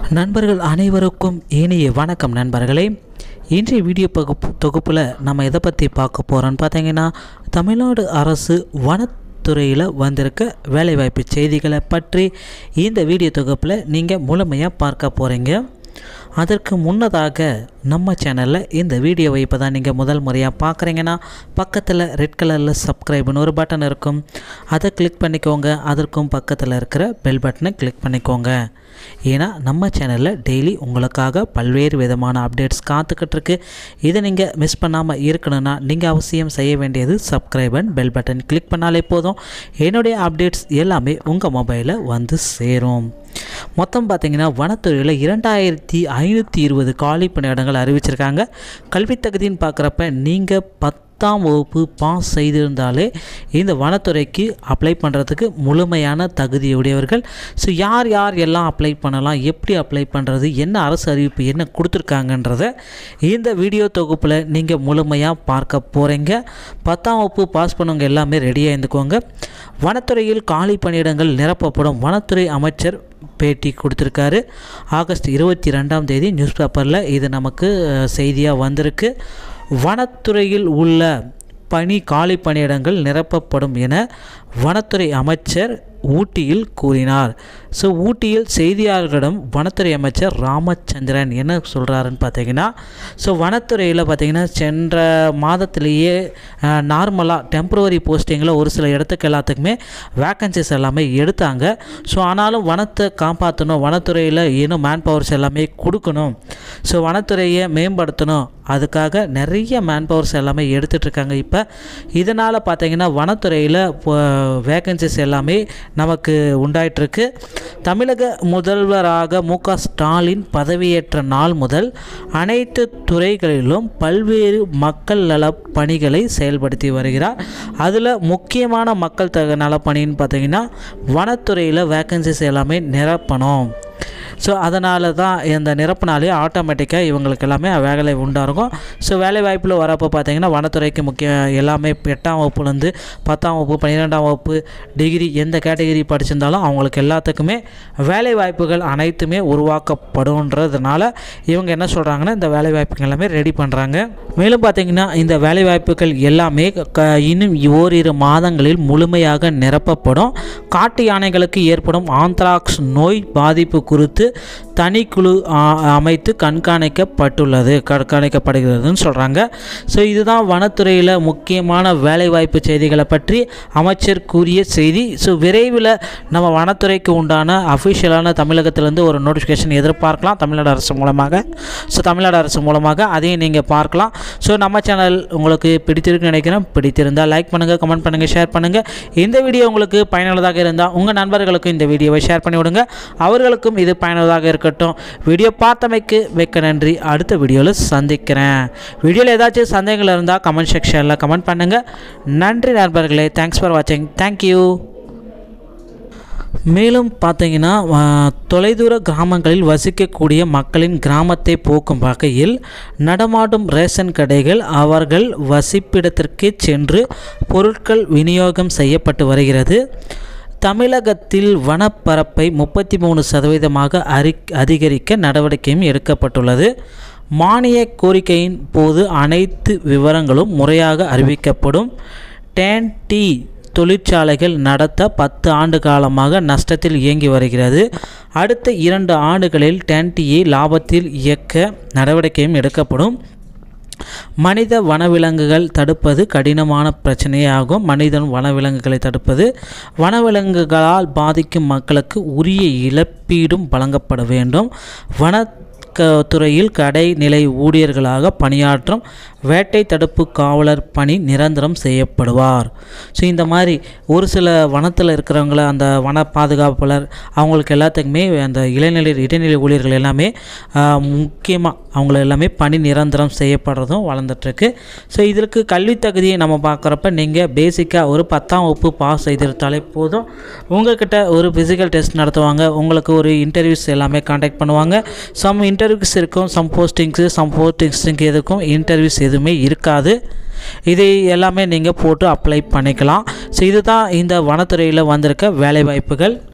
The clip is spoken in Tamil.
நண்பர்கள் அனைவருக்கும் இனிய வணக்கம் நண்பர்களே இன்றைய வீடியோ பகுப்பு தொகுப்பில் நம்ம எதை பற்றி பார்க்க போகிறோன்னு பார்த்தீங்கன்னா தமிழ்நாடு அரசு வனத்துறையில் வந்திருக்க வேலைவாய்ப்பு செய்திகளை பற்றி இந்த வீடியோ தொகுப்பில் நீங்கள் முழுமையாக பார்க்க போகிறீங்க அதற்கு முன்னதாக நம்ம சேனலில் இந்த வீடியோவை இப்போ தான் நீங்கள் முதல் முறையாக பார்க்குறீங்கன்னா பக்கத்தில் ரெட் கலரில் சப்ஸ்கிரைப்னு ஒரு பட்டன் இருக்கும் அதை கிளிக் பண்ணிக்கோங்க அதற்கும் பக்கத்தில் இருக்கிற பெல் பட்டனை கிளிக் பண்ணிக்கோங்க ஏன்னா நம்ம சேனலில் டெய்லி உங்களுக்காக பல்வேறு விதமான அப்டேட்ஸ் காத்துக்கிட்டு இருக்கு இதை நீங்கள் மிஸ் பண்ணாமல் இருக்கணும்னா நீங்கள் அவசியம் செய்ய வேண்டியது subscribe and bell button click பண்ணாலே போதும் என்னுடைய அப்டேட்ஸ் எல்லாமே உங்கள் மொபைலில் வந்து சேரும் மொத்தம் பார்த்தீங்கன்னா வனத்துறையில் இரண்டாயிரத்தி ஐநூற்றி இருபது காலி பணியிடங்கள் அறிவிச்சிருக்காங்க கல்வி தகுதின்னு பார்க்குறப்ப நீங்கள் பத்தாம் வகுப்பு பாஸ் செய்திருந்தாலே இந்த வனத்துறைக்கு அப்ளை பண்ணுறதுக்கு முழுமையான தகுதியுடையவர்கள் ஸோ யார் யார் எல்லாம் அப்ளை பண்ணலாம் எப்படி அப்ளை பண்ணுறது என்ன அரசு அறிவிப்பு என்ன கொடுத்துருக்காங்கன்றத இந்த வீடியோ தொகுப்பில் நீங்கள் முழுமையாக பார்க்க போகிறீங்க பத்தாம் வகுப்பு பாஸ் பண்ணவங்க எல்லாமே ரெடியாக இருந்துக்கோங்க வனத்துறையில் காலி பணியிடங்கள் நிரப்பப்படும் வனத்துறை அமைச்சர் பேட்டி கொடுத்துருக்காரு ஆகஸ்ட் இருபத்தி ரெண்டாம் தேதி நியூஸ் பேப்பரில் இது நமக்கு செய்தியாக வந்திருக்கு வனத்துறையில் உள்ள பணி காலி பணியிடங்கள் நிரப்பப்படும் என வனத்துறை அமைச்சர் ஊட்டியில் கூறினார் ஸோ ஊட்டியில் செய்தியாளர்களிடம் வனத்துறை அமைச்சர் ராமச்சந்திரன் என்ன சொல்கிறாருன்னு பார்த்தீங்கன்னா ஸோ வனத்துறையில் பார்த்தீங்கன்னா சென்ற மாதத்திலேயே நார்மலாக டெம்பரவரி போஸ்டிங்கில் ஒரு சில இடத்துக்கு எல்லாத்துக்குமே வேக்கன்சிஸ் எல்லாமே எடுத்தாங்க ஸோ ஆனாலும் வனத்தை காப்பாற்றணும் வனத்துறையில் இன்னும் மேன் பவர்ஸ் எல்லாமே கொடுக்கணும் ஸோ வனத்துறையை மேம்படுத்தணும் அதுக்காக நிறைய மேன் பவர்ஸ் எல்லாமே எடுத்துகிட்ருக்காங்க இப்போ இதனால் பார்த்தீங்கன்னா வனத்துறையில் வேக்கன்சிஸ் எல்லாமே நமக்கு உண்டாயிட்டிருக்கு தமிழக முதல்வராக மு க ஸ்டாலின் பதவியேற்ற நாள் முதல் அனைத்து துறைகளிலும் பல்வேறு மக்கள் நல பணிகளை செயல்படுத்தி வருகிறார் அதில் முக்கியமான மக்கள் த நலப்பணின்னு பார்த்தீங்கன்னா வனத்துறையில் வேக்கன்சிஸ் எல்லாமே நிரப்பணும் ஸோ அதனால தான் இந்த நிரப்புனாலே ஆட்டோமேட்டிக்காக இவங்களுக்கு எல்லாமே வேலை உண்டாகும் ஸோ வேலை வாய்ப்பில் வரப்போ பார்த்தீங்கன்னா வனத்துறைக்கு முக்கிய எல்லாமே எட்டாம் வகுப்புலேருந்து பத்தாம் வகுப்பு பன்னிரெண்டாம் வகுப்பு டிகிரி எந்த கேட்டகிரி படிச்சிருந்தாலும் அவங்களுக்கு எல்லாத்துக்குமே வேலை வாய்ப்புகள் அனைத்துமே உருவாக்கப்படும்ன்றதுனால இவங்க என்ன சொல்கிறாங்கன்னா இந்த வேலை வாய்ப்புகள் எல்லாமே ரெடி பண்ணுறாங்க மேலும் பார்த்தீங்கன்னா இந்த வேலை வாய்ப்புகள் எல்லாமே க இன்னும் ஓரிரு மாதங்களில் முழுமையாக நிரப்பப்படும் காட்டு யானைகளுக்கு ஏற்படும் ஆந்த்ராக்ஸ் நோய் பாதிப்பு குறித்து தனிக்குழு அமைத்து கண்காணிக்கப்பட்டுள்ளது கண்காணிக்கப்படுகிறதுன்னு சொல்கிறாங்க ஸோ இதுதான் வனத்துறையில் முக்கியமான வேலைவாய்ப்பு செய்திகளை பற்றி அமைச்சர் கூறிய செய்தி ஸோ விரைவில் நம்ம வனத்துறைக்கு உண்டான அஃபிஷியலான தமிழகத்திலேருந்து ஒரு நோட்டிஃபிகேஷன் எதிர்பார்க்கலாம் தமிழ்நாடு அரசு மூலமாக ஸோ தமிழ்நாடு அரசு மூலமாக அதையும் நீங்கள் பார்க்கலாம் ஸோ நம்ம சேனல் உங்களுக்கு பிடித்திருக்குன்னு நினைக்கிறேன் பிடித்திருந்தால் லைக் பண்ணுங்கள் கமெண்ட் பண்ணுங்கள் ஷேர் பண்ணுங்கள் இந்த வீடியோ உங்களுக்கு பயனுள்ளதாக இருந்தால் உங்கள் நண்பர்களுக்கும் இந்த வீடியோவை ஷேர் பண்ணி விடுங்க அவர்களுக்கும் இது பயனுள்ளதாக இருக்கட்டும் வீடியோ பார்த்தமைக்கு மிக்க நன்றி அடுத்த வீடியோவில் சந்திக்கிறேன் வீடியோவில் ஏதாச்சும் சந்தேகங்கள் இருந்தால் கமெண்ட் செக்ஷனில் கமெண்ட் பண்ணுங்கள் நன்றி நண்பர்களே தேங்க்ஸ் ஃபார் வாட்சிங் தேங்க்யூ மேலும் பார்த்தீங்கன்னா தொலைதூர கிராமங்களில் வசிக்கக்கூடிய மக்களின் கிராமத்தை போக்கும் வகையில் நடமாடும் ரேஷன் கடைகள் அவர்கள் வசிப்பிடத்திற்கு சென்று பொருட்கள் விநியோகம் செய்யப்பட்டு வருகிறது தமிழகத்தில் வனப்பரப்பை முப்பத்தி மூணு சதவீதமாக அறி அதிகரிக்க நடவடிக்கையும் எடுக்கப்பட்டுள்ளது மானிய கோரிக்கையின் போது அனைத்து விவரங்களும் முறையாக அறிவிக்கப்படும் டேன் டி தொழிற்சாலைகள் நடத்த பத்து ஆண்டு காலமாக நஷ்டத்தில் இயங்கி வருகிறது அடுத்த இரண்டு ஆண்டுகளில் டேன்டியை லாபத்தில் இயக்க நடவடிக்கையும் எடுக்கப்படும் மனித வனவிலங்குகள் தடுப்பது கடினமான பிரச்சனையாகும் மனிதன் வனவிலங்குகளை தடுப்பது வனவிலங்குகளால் பாதிக்கும் மக்களுக்கு உரிய இழப்பீடும் வழங்கப்பட வேண்டும் வன துறையில் கடைநிலை ஊழியர்களாக பணியாற்றும் வேட்டை தடுப்பு காவலர் பணி நிரந்தரம் செய்யப்படுவார் ஸோ இந்த மாதிரி ஒரு சில வனத்தில் இருக்கிறவங்கள அந்த வன பாதுகாப்பாளர் அவங்களுக்கு எல்லாத்துக்குமே அந்த இளைநிலை இடைநிலை ஊழியர்கள் எல்லாமே முக்கியமாக அவங்கள எல்லாமே பணி நிரந்தரம் செய்யப்படுறதும் வளர்ந்துட்டுருக்கு ஸோ இதற்கு கல்வி தகுதியை நம்ம பார்க்குறப்ப நீங்கள் பேசிக்காக ஒரு பத்தாம் வகுப்பு பாஸ் செய்திருத்தாலே போதும் உங்கள்கிட்ட ஒரு ஃபிசிக்கல் டெஸ்ட் நடத்துவாங்க உங்களுக்கு ஒரு இன்டர்வியூஸ் எல்லாமே காண்டாக்ட் பண்ணுவாங்க சம் இன்டர்வியூஸ் இருக்கும் சம் போஸ்டிங்ஸு சம் போஸ்டிங்ஸுக்கு எதுக்கும் இன்டர்வியூஸ் எதுவுமே இருக்காது இதை எல்லாமே நீங்கள் போட்டு அப்ளை பண்ணிக்கலாம் ஸோ இதுதான் இந்த வனத்துறையில் வந்திருக்க வேலைவாய்ப்புகள்